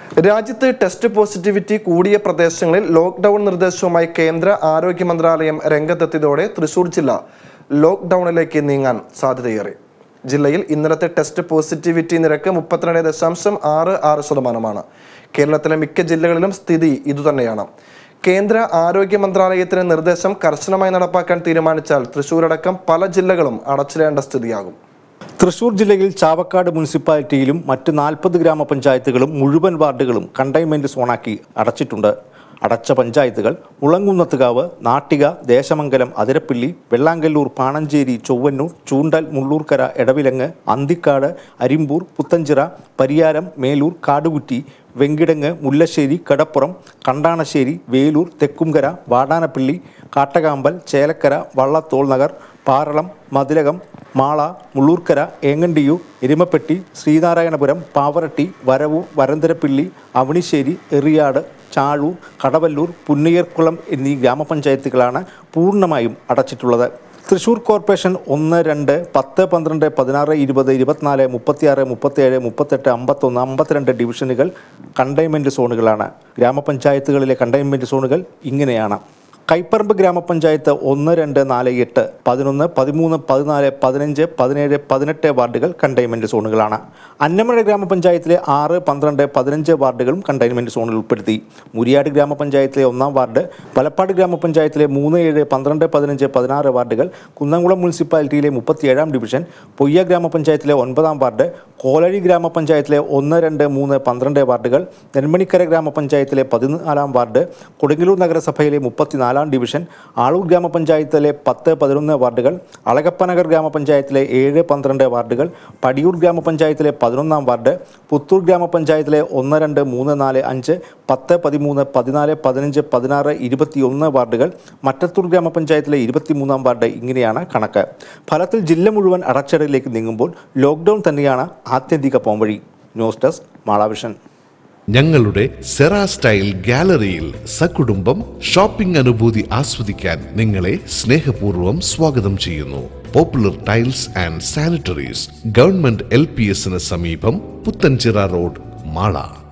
രാജ്യത്ത് test positivity കൂടിയ പ്രദേശങ്ങളിൽ ലോക്ക്ഡൌൺ നിർദ്ദേശവുമായി കേന്ദ്ര ആരോഗ്യ മന്ത്രാലയം രംഗത്തെത്തിയതോടെ തൃശൂർ ജില്ല ലോക്ക്ഡൌണിലേക്ക് നീങ്ങാൻ സാധ്യതയേറി ജില്ലയിൽ ഇന്നലത്തെ ടെസ്റ്റ് പോസിറ്റിവിറ്റി നിരക്ക് മുപ്പത്തിരണ്ട് ദശാംശം ആറ് ആറ് ശതമാനമാണ് കേരളത്തിലെ മിക്ക ജില്ലകളിലും സ്ഥിതി ഇതുതന്നെയാണ് കേന്ദ്ര ആരോഗ്യ മന്ത്രാലയത്തിന് നിർദ്ദേശം കർശനമായി നടപ്പാക്കാൻ തീരുമാനിച്ചാൽ തൃശൂരടക്കം പല ജില്ലകളും അടച്ചിടേണ്ട സ്ഥിതിയാകും തൃശൂർ ജില്ലയിൽ ചാവക്കാട് മുനിസിപ്പാലിറ്റിയിലും മറ്റ് നാൽപ്പത് ഗ്രാമപഞ്ചായത്തുകളും മുഴുവൻ വാർഡുകളും കണ്ടെയ്ൻമെന്റ് സോണാക്കി അടച്ചിട്ടുണ്ട് അടച്ച പഞ്ചായത്തുകൾ മുളങ്കുന്നത്തുകാവ് നാട്ടിക ദേശമംഗലം അതിരപ്പിള്ളി വെള്ളാങ്കല്ലൂർ പാണഞ്ചേരി ചൊവ്വന്നൂർ ചൂണ്ടൽ മുള്ളൂർക്കര എടവിലങ്ങ് അന്തിക്കാട് അരിമ്പൂർ പുത്തഞ്ചിറ പരിയാരം മേലൂർ കാടുകുറ്റി വെങ്കിടങ്ങ് മുല്ലശ്ശേരി കടപ്പുറം കണ്ടാണശ്ശേരി വേലൂർ തെക്കുംകര വാടാനപ്പള്ളി കാട്ടകാമ്പൽ ചേലക്കര വള്ളത്തോൾ നഗർ പാറളം മതിലകം മാള മുള്ളൂർക്കര ഏങ്ങണ്ടിയൂർ എരുമപ്പെട്ടി ശ്രീനാരായണപുരം പാവറട്ടി വരവൂർ വരന്തരപ്പിള്ളി അവണിശ്ശേരി എറിയാട് ചാഴൂർ കടവല്ലൂർ പുന്നിയർക്കുളം എന്നീ ഗ്രാമപഞ്ചായത്തുകളാണ് പൂർണ്ണമായും അടച്ചിട്ടുള്ളത് തൃശൂർ കോർപ്പറേഷൻ ഒന്ന് രണ്ട് പത്ത് പന്ത്രണ്ട് പതിനാറ് ഇരുപത് ഇരുപത്തിനാല് മുപ്പത്തിയാറ് മുപ്പത്തിയേഴ് മുപ്പത്തെട്ട് അമ്പത്തൊന്ന് അമ്പത്തിരണ്ട് ഡിവിഷനുകൾ കണ്ടെയ്ൻമെൻറ്റ് സോണുകളാണ് ഗ്രാമപഞ്ചായത്തുകളിലെ കണ്ടെയ്ൻമെൻറ്റ് സോണുകൾ ഇങ്ങനെയാണ് കൈപ്പറമ്പ് ഗ്രാമപഞ്ചായത്ത് ഒന്ന് രണ്ട് നാല് എട്ട് പതിനൊന്ന് പതിമൂന്ന് പതിനാല് പതിനഞ്ച് പതിനേഴ് പതിനെട്ട് വാർഡുകൾ കണ്ടെയ്ൻമെൻറ്റ് സോണുകളാണ് അന്നമഴ ഗ്രാമപഞ്ചായത്തിലെ ആറ് പന്ത്രണ്ട് പതിനഞ്ച് വാർഡുകളും കണ്ടെയ്ൻമെൻറ്റ് സോണിൽ ഉൾപ്പെടുത്തി മുരിയാട് ഗ്രാമപഞ്ചായത്തിലെ ഒന്നാം വാർഡ് വലപ്പാട് ഗ്രാമപഞ്ചായത്തിലെ മൂന്ന് ഏഴ് പന്ത്രണ്ട് പതിനഞ്ച് പതിനാറ് വാർഡുകൾ കുന്നംകുളം മുനിസിപ്പാലിറ്റിയിലെ മുപ്പത്തിയേഴാം ഡിവിഷൻ പൊയ്യ ഗ്രാമപഞ്ചായത്തിലെ ഒൻപതാം വാർഡ് കോലഴി ഗ്രാമപഞ്ചായത്തിലെ ഒന്ന് രണ്ട് മൂന്ന് പന്ത്രണ്ട് വാർഡുകൾ നെന്മണിക്കര ഗ്രാമപഞ്ചായത്തിലെ പതിനാലാം വാർഡ് കൊടുങ്ങല്ലൂർ നഗരസഭയിലെ മുപ്പത്തിനാലാം ഡിവിഷൻ ആളൂർ ഗ്രാമപഞ്ചായത്തിലെ പത്ത് പതിനൊന്ന് വാർഡുകൾ അളകപ്പനഗർ ഗ്രാമപഞ്ചായത്തിലെ ഏഴ് പന്ത്രണ്ട് വാർഡുകൾ പടിയൂർ ഗ്രാമപഞ്ചായത്തിലെ പതിനൊന്നാം വാർഡ് പുത്തൂർ ഗ്രാമപഞ്ചായത്തിലെ ഒന്ന് രണ്ട് മൂന്ന് നാല് അഞ്ച് പത്ത് പതിമൂന്ന് പതിനാല് പതിനഞ്ച് പതിനാറ് ഇരുപത്തിയൊന്ന് വാർഡുകൾ മറ്റത്തൂർ ഗ്രാമപഞ്ചായത്തിലെ ഇരുപത്തിമൂന്നാം വാർഡ് ഇങ്ങനെയാണ് കണക്ക് ഫലത്തിൽ ജില്ല മുഴുവൻ അടച്ചിടലിലേക്ക് നീങ്ങുമ്പോൾ ലോക്ക്ഡൌൺ തന്നെയാണ് ആത്യന്തിക പോംവഴി ന്യൂസ് ഡെസ്ക് മാളാവിഷൻ ഞങ്ങളുടെ സെറ സ്റ്റൈൽ ഗാലറിയിൽ സകുടുംബം ഷോപ്പിംഗ് അനുഭൂതി ആസ്വദിക്കാൻ നിങ്ങളെ സ്നേഹപൂർവ്വം സ്വാഗതം ചെയ്യുന്നു popular tiles and sanitaries government L P എസിന് സമീപം പുത്തൻചിറ റോഡ് മാള